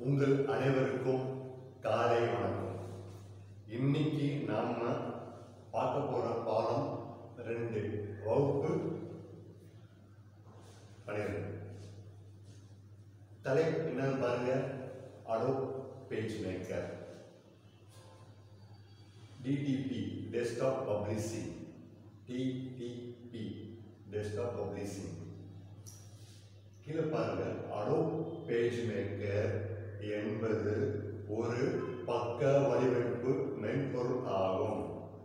உங்கள் அனைவருக்கும் காலை வணக்கம் இன்னைக்கு நாம பார்க்க போற பாடம் ரெண்டு வகுப்பு பன்னிரெண்டு தலைப்பு என்னன்னு பாருங்க Adobe PageMaker DTP desktop publishing DTP desktop publishing கீழே பாருங்க அடோ பேஜ் மேக்கர் என்பது ஒரு பக்க வடிவமைப்பு மென்பொருள் ஆகும்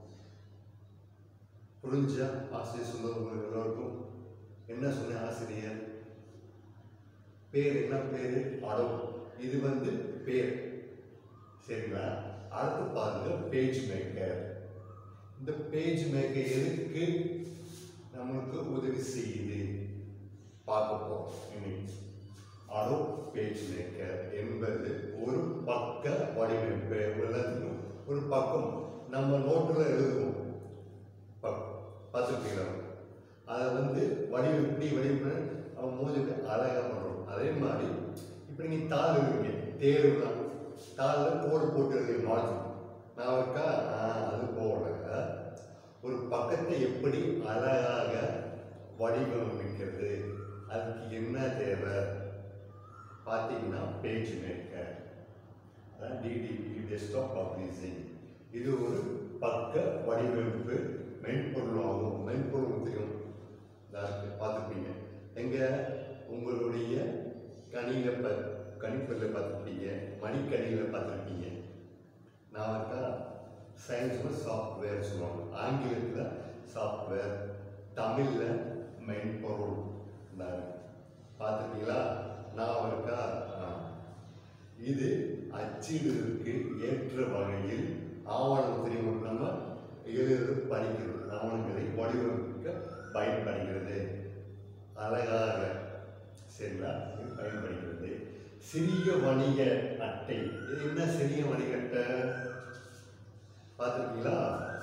புரிஞ்சா ஆசிரியர் சொன்னது உங்களுக்கு எல்லோருக்கும் என்ன சொன்ன ஆசிரியர் பேர் என்ன பேரு அடோ இது வந்து பேர் சரிங்களா அடுத்து பாருங்க பேஜ் மேக்கர் இந்த பேஜ் மேக்கர் எதுக்கு நம்மளுக்கு உதவி செய்யுது பார்க்க போறோம் இன்னைக்கு அடோ பேஜ் மேக்கர் என்பது ஒரு பக்க வடிவமைப்பு விளங்கும் ஒரு பக்கம் நம்ம நோட்டில் எழுதுவோம் பக்கம் பார்த்துருக்கீங்களா அதை வந்து வடிவமைப்பு வடிவமைப்பு அவன் மூஞ்சுக்கு அழகாக பண்ணுறோம் அதே மாதிரி இப்போ நீங்கள் தாள் எழுதுவீங்க தேர்வுலாம் தாளில் கோடு போட்டு எழுதி மாற்றி நான் இருக்கா ஆ, அது போல ஒரு பக்கத்தை எப்படி அழகாக வடிவமைக்கிறது அதுக்கு என்ன தேவை பார்த்தீங்கன்னா பேஜ் மேக்கர் அதான் டிடிபி டெஸ்க்டாப் பப்ளிஷிங் இது ஒரு பக்க வடிவமைப்பு மென்பொருளாகும் மென்பொருள் தெரியும் பார்த்துருப்பீங்க எங்க உங்களுடைய கணில ப கணிப்பில் பார்த்துருப்பீங்க மணிக்கணியில் பார்த்துருப்பீங்க நான் இருக்கா சயின்ஸில் சாஃப்ட்வேர் சொல்லுவாங்க ஆங்கிலத்தில் சாஃப்ட்வேர் தமிழில் மென்பொருள் நான் பார்த்துருக்கீங்களா நான் இருக்கா ஆ. இது அச்சிடுவதற்கு ஏற்ற வகையில் ஆவணம் தெரியும் நம்ம எழுது படிக்கிறது ஆவணங்களை வடிவமைக்க பயன்படுகிறது அழகாக சரிங்களா இது பயன்படுகிறது சிறிய வணிக அட்டை இது என்ன சிறிய வணிக அட்டை பார்த்துருக்கீங்களா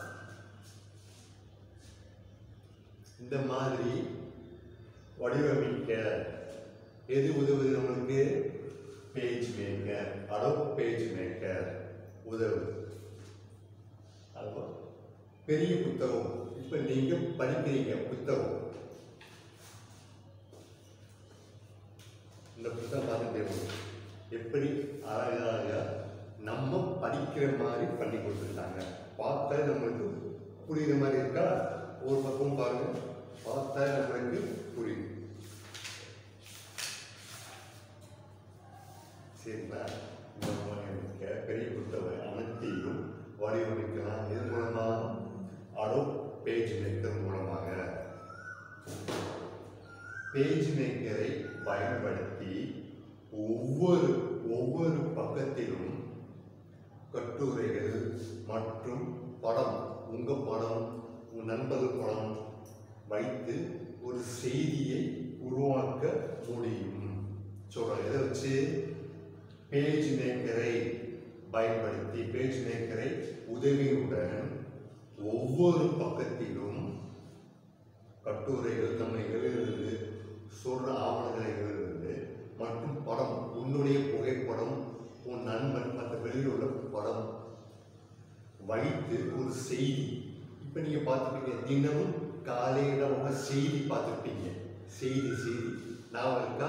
இந்த மாதிரி வடிவமைக்க எது உதவுது நம்மளுக்கு PageMaker Adobe PageMaker உதவு அதுவும் பெரிய புத்தகம் இப்போ நீங்க படிக்கிறீங்க புத்தகம் இந்த புத்தகம் பார்த்துட்டே போகும் எப்படி அழகாக நம்ம படிக்கிற மாதிரி பண்ணி கொடுத்துருக்காங்க பார்த்தா நம்மளுக்கு புரியுற மாதிரி இருக்கா ஒரு பக்கம் பாருங்க பார்த்தா நம்மளுக்கு புரியும் சரிங்களா இந்த வடிவமைக்க பெரிய புத்தகம் அனைத்தையும் வடிவமைக்கலாம் இது மூலமா அடோ பேஜ் மேக்கர் மூலமாக பேஜ் மேக்கரை பயன்படுத்தி ஒவ்வொரு ஒவ்வொரு பக்கத்திலும் கட்டுரைகள் மற்றும் படம் உங்க படம் உங்க நண்பர்கள் படம் வைத்து ஒரு செய்தியை உருவாக்க முடியும் சொல்றேன் இதை வச்சு பேஜ் மேக்கரை பயன்படுத்தி பேஜ் மேக்கரை உதவியுடன் ஒவ்வொரு பக்கத்திலும் கட்டுரைகள் நம்ம எழுதுறது சொல்ற ஆவணங்களை எழுதுறது மற்றும் படம் உன்னுடைய புகைப்படம் உன் நண்பன் மற்ற வெளியில் உள்ள படம் வைத்து ஒரு செய்தி இப்போ நீங்க பார்த்துருப்பீங்க தினமும் காலையில் உங்க செய்தி பார்த்துருப்பீங்க செய்தி செய்தி நான் இருக்கா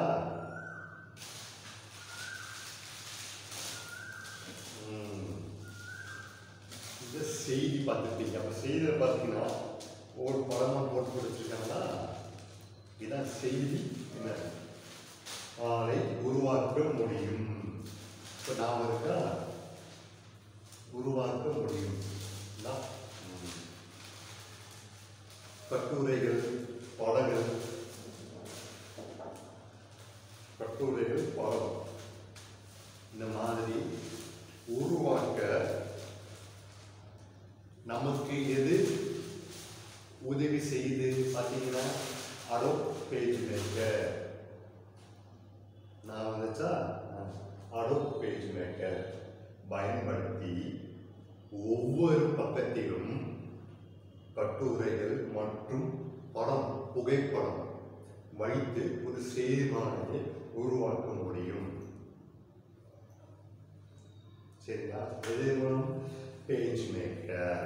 ம். இந்த செய்தி பார்த்துருப்பீங்க அப்போ செய்தியில் பார்த்தீங்கன்னா ஒரு படமாக போட்டு கொடுத்துருக்காங்கன்னா இதான் செய்தி என்ன ஆளை உருவாக்க முடியும் இப்போ நாம் இருக்கா உருவாக்க முடியும் இல்ல? ம். கட்டுரைகள் படங்கள் கட்டுரைகள் படம் இந்த மாதிரி உருவாக்க நமக்கு எது உதவி செய்து பார்த்தீங்கன்னா அடோ பேஜ் மேக்கர் நான் வந்துச்சா அடோ பேஜ் மேக்கர் பயன்படுத்தி ஒவ்வொரு பக்கத்திலும் கட்டுரைகள் மற்றும் படம் புகைப்படம் வைத்து ஒரு செய்திமானதை உருவாக்க முடியும் சரிங்களா எது மூலம் பேஜ் மேக்கர்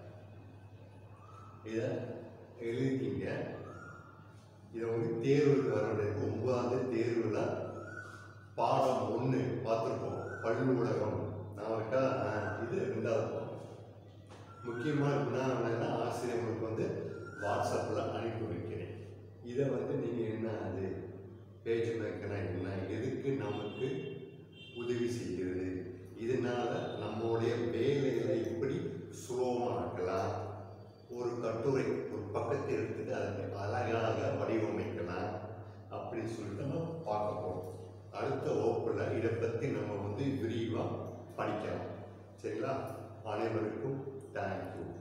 இதை எழுதிக்கிங்க இதை வந்து தேர்வுக்கு வர வேண்டியது ஒன்பதாவது தேர்வில் பாடம் ஒன்று பார்த்துருப்போம் பள்ளி உலகம் நான் இருக்கா ஆ, இது ரெண்டாவது பாடம் முக்கியமாக எப்படின்னா என்னன்னா ஆசிரியர்களுக்கு வந்து வாட்ஸ்அப்பில் அனுப்பி வைக்கிறேன் இதை வந்து நீங்கள் என்ன அது பேஜ் மேக்கனா என்ன எதுக்கு நமக்கு உதவி செய்கிறது இதனால் நம்மளுடைய வேலைகளை எப்படி சுலபமாக்கலாம் ஒரு கட்டுரை ஒரு பக்கத்தை எடுத்துட்டு அதை அழகாக வடிவமைக்கலாம் அப்படின்னு சொல்லிட்டு நம்ம பார்க்க போகிறோம் அடுத்த வகுப்பில் இதை பற்றி நம்ம வந்து விரிவாக படிக்கலாம் சரிங்களா அனைவருக்கும் தேங்க்யூ